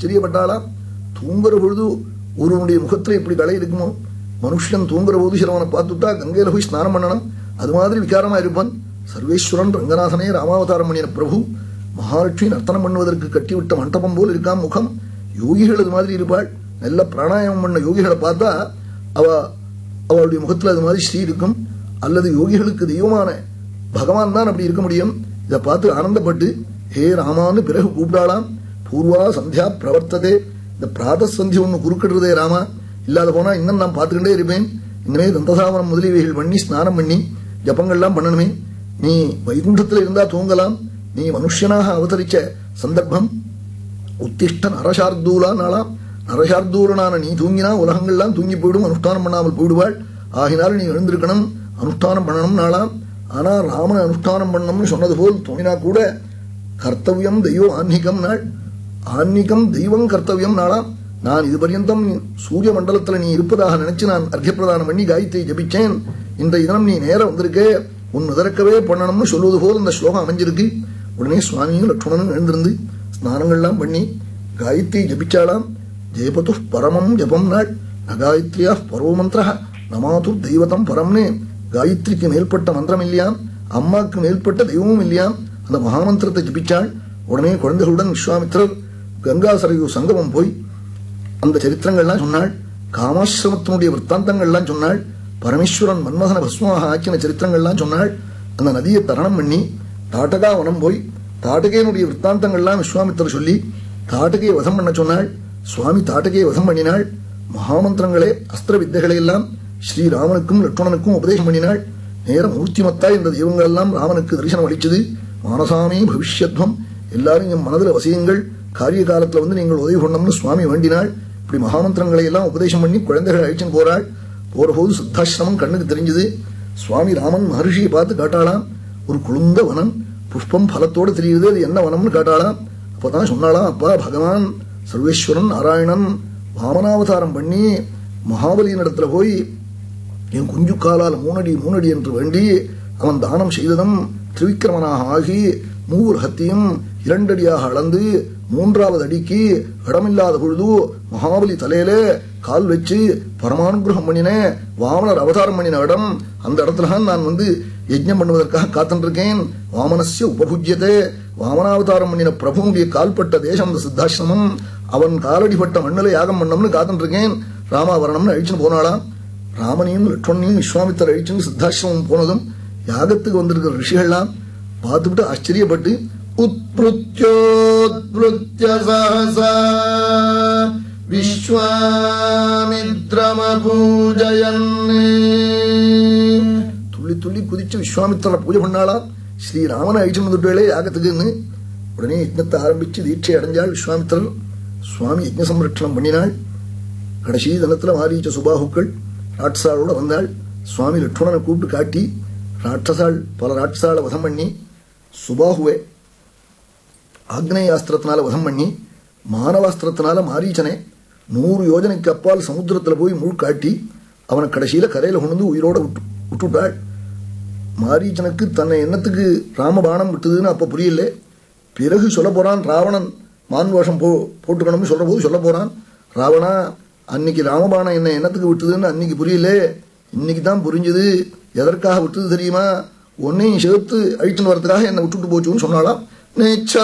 ஆச்சரியப்பட்டாளாம் தூங்குற பொழுது ஒருவனுடைய முகத்துல இப்படி களை இருக்குமோ மனுஷன் தூங்குற போது சிலவனை பார்த்துட்டா கங்கையில போய் ஸ்நானம் பண்ணணும் அது மாதிரி விகாரமா இருப்பான் சர்வேஸ்வரன் ரங்கநாதனே ராமாவதாரம் பண்ணின பிரபு மகாலட்சுமி நர்த்தனம் பண்ணுவதற்கு கட்டிவிட்ட மண்டபம் போல் இருக்காம் முகம் யோகிகள் அது மாதிரி இருப்பாள் நல்ல பிராணாயாமம் பண்ண யோகிகளை பார்த்தா அவ அவளுடைய முகத்துல அது மாதிரி ஸ்ரீ இருக்கும் அல்லது யோகிகளுக்கு தெய்வமான பகவான் தான் அப்படி இருக்க முடியும் இதை பார்த்து ஆனந்தப்பட்டு ஹே ராமான்னு பிறகு கூப்பிடாளாம் பூர்வா சந்தியா பிரவர்த்ததே இந்த பிராத சந்தி ஒன்று குறுக்கிடுறதே ராமா இல்லாத போனா இன்னும் நான் பார்த்துக்கிட்டே இருப்பேன் இனிமே தந்தசாவனம் முதலியவைகள் பண்ணி ஸ்நானம் பண்ணி ஜபங்கள்லாம் பண்ணணுமே நீ வைகுண்டத்தில் இருந்தா தூங்கலாம் நீ மனுஷனாக அவதரிச்ச சந்தர்ப்பம் உத்திஷ்ட நரசார்தூலா நாளாம் நரசார்தூலனான நீ தூங்கினா உலகங்கள்லாம் தூங்கி போயிடும் அனுஷ்டானம் பண்ணாமல் போயிடுவாள் ஆகினாலும் நீ எழுந்திருக்கணும் அனுஷ்டானம் பண்ணணும் நாளாம் ஆனா ராமன் அனுஷ்டானம் பண்ணணும்னு சொன்னது போல் தோணினா கூட கர்த்தவியம் தெய்வம் ஆன்மீகம் நாள் ஆன்மீகம் தெய்வம் கர்த்தவியம் நாளாம் நான் இது பர்யந்தம் சூரிய மண்டலத்துல நீ இருப்பதாக நினைச்சு நான் அர்க்கியப்பிரதானம் பண்ணி காயத்தை ஜபிச்சேன் இந்த தினம் நீ நேரம் வந்திருக்கே உன் முதற்கவே பண்ணணும்னு சொல்வது போல் இந்த ஸ்லோகம் அமைஞ்சிருக்கு உடனே சுவாமியும் லட்சுமணனும் எழுந்திருந்து ஸ்நானங்கள்லாம் பண்ணி காயத்ரி ஜபிச்சாலாம் ஜெயபது பரமம் ஜபம் நாள் நகாயத்ரியா பரவ மந்திர நமாது தெய்வதம் பரம்னு காயத்ரிக்கு மேல்பட்ட மந்திரம் இல்லையாம் அம்மாக்கு மேல்பட்ட தெய்வமும் இல்லையாம் அந்த மகாமந்திரத்தை ஜபிச்சாள் உடனே குழந்தைகளுடன் விஸ்வாமித்திரர் கங்கா சரையு சங்கமம் போய் அந்த சரித்திரங்கள்லாம் சொன்னாள் காமாசிரமத்தினுடைய விற்த்தாந்தங்கள்லாம் சொன்னாள் பரமேஸ்வரன் மன்மதன பஸ்மமாக ஆக்கின சரித்திரங்கள்லாம் சொன்னாள் அந்த நதியை தரணம் பண்ணி தாட்டகா வனம் போய் தாட்டகையினுடைய விற்த்தாந்தங்கள்லாம் விஸ்வாமித்திரர் சொல்லி தாட்டகையை வதம் பண்ண சொன்னாள் சுவாமி தாட்டகையை வதம் பண்ணினாள் மகாமந்திரங்களே அஸ்திர வித்தைகளை எல்லாம் ஸ்ரீராமனுக்கும் லட்சுமணனுக்கும் உபதேசம் பண்ணினாள் நேரம் மூர்த்திமத்தா இந்த தெய்வங்கள் எல்லாம் ராமனுக்கு தரிசனம் அளிச்சது மானசாமி பவிஷ்யத்வம் எல்லாரும் என் மனதில் வசியங்கள் காரிய காலத்துல வந்து நீங்கள் உதவி பண்ணணும்னு சுவாமி வேண்டினாள் இப்படி மகாமந்திரங்களை எல்லாம் உபதேசம் பண்ணி குழந்தைகள் அழிச்சுன்னு போறாள் போற போது சித்தாசிரமம் கண்ணுக்கு தெரிஞ்சது சுவாமி ராமன் மகர்ஷியை பார்த்து காட்டாளாம் ஒரு குளுந்த வனம் புஷ்பம் பலத்தோடு தெரியுது அது என்ன வனம்னு காட்டாளாம் அப்பதான் சொன்னாளாம் அப்பா பகவான் சர்வேஸ்வரன் நாராயணன் வாமனாவதாரம் பண்ணி மகாபலியின் இடத்துல போய் என் குஞ்சு காலால் மூணடி மூணடி என்று வேண்டி அவன் தானம் செய்ததும் திரிவிக்கிரமனாக ஆகி மூவுலகத்தையும் இரண்டடியாக அளந்து மூன்றாவது அடிக்கு இடமில்லாத பொழுது மகாபலி தலையில கால் வச்சு பரமானுகிரகம் பண்ணின வாமனர் அவதாரம் பண்ணின இடம் அந்த இடத்துல தான் நான் வந்து யஜ்ஞம் பண்ணுவதற்காக காத்துருக்கேன் வாமனஸ்ய உபபுஜ்யதே வாமனாவதாரம் பண்ணின பிரபுனுடைய கால்பட்ட தேசம் அந்த சித்தாசிரமம் அவன் காலடிப்பட்ட மண்ணில யாகம் பண்ணம்னு காத்துருக்கேன் ராமாவரணம்னு அழிச்சுன்னு போனாளாம் ராமனையும் லட்சுமணையும் விஸ்வாமித்தர் அழிச்சுன்னு சித்தாசிரமம் போனதும் யாகத்துக்கு வந்திருக்கிற ரிஷிகள்லாம் பார்த்துவிட்டு ஆச்சரியப்பட்டு उत्पृत्योत्पृत्य सहसा विश्वामित्रमपूजयन् துள்ளி துள்ளி குதிச்சு விஸ்வாமித்திரனை பூஜை பண்ணாளாம் ஸ்ரீராமனை அழிச்சுன்னு வந்துட்டாளே யாகத்துக்குன்னு உடனே யஜ்ஞத்தை ஆரம்பிச்சு தீட்சை அடைஞ்சாள் விஸ்வாமித்திரர் சுவாமி யஜ்ஞ சம்ரட்சணம் பண்ணினாள் கடைசி தினத்துல மாரீச்ச சுபாகுக்கள் ராட்சாளோட வந்தாள் சுவாமி லட்சுமணனை கூப்பிட்டு காட்டி ராட்சசாள் பல ராட்சாளை வதம் பண்ணி சுபாகுவை ஆக்னேயாஸ்திரத்தினால வதம் பண்ணி மானவாஸ்திரத்தினால மாரீச்சனை நூறு யோஜனைக்கு அப்பால் சமுத்திரத்துல போய் முழுக்காட்டி அவனை கடைசியில கரையில கொண்டு உயிரோட விட்டு விட்டுவிட்டாள் மாரீச்சனுக்கு தன்னை எண்ணத்துக்கு ராமபாணம் விட்டதுன்னு அப்ப புரியல பிறகு சொல்ல போறான் ராவணன் மான் வேஷம் போ போட்டுக்கணும்னு சொல்ற போது சொல்ல போறான் ராவணா அன்னைக்கு ராமபாணம் என்ன எண்ணத்துக்கு விட்டதுன்னு அன்னைக்கு புரியல இன்னைக்கு தான் புரிஞ்சுது எதற்காக விட்டது தெரியுமா உன்னையும் சேர்த்து அழிச்சுன்னு வரதுக்காக என்னை விட்டுட்டு போச்சுன்னு சொன்னாலாம் நேச்ச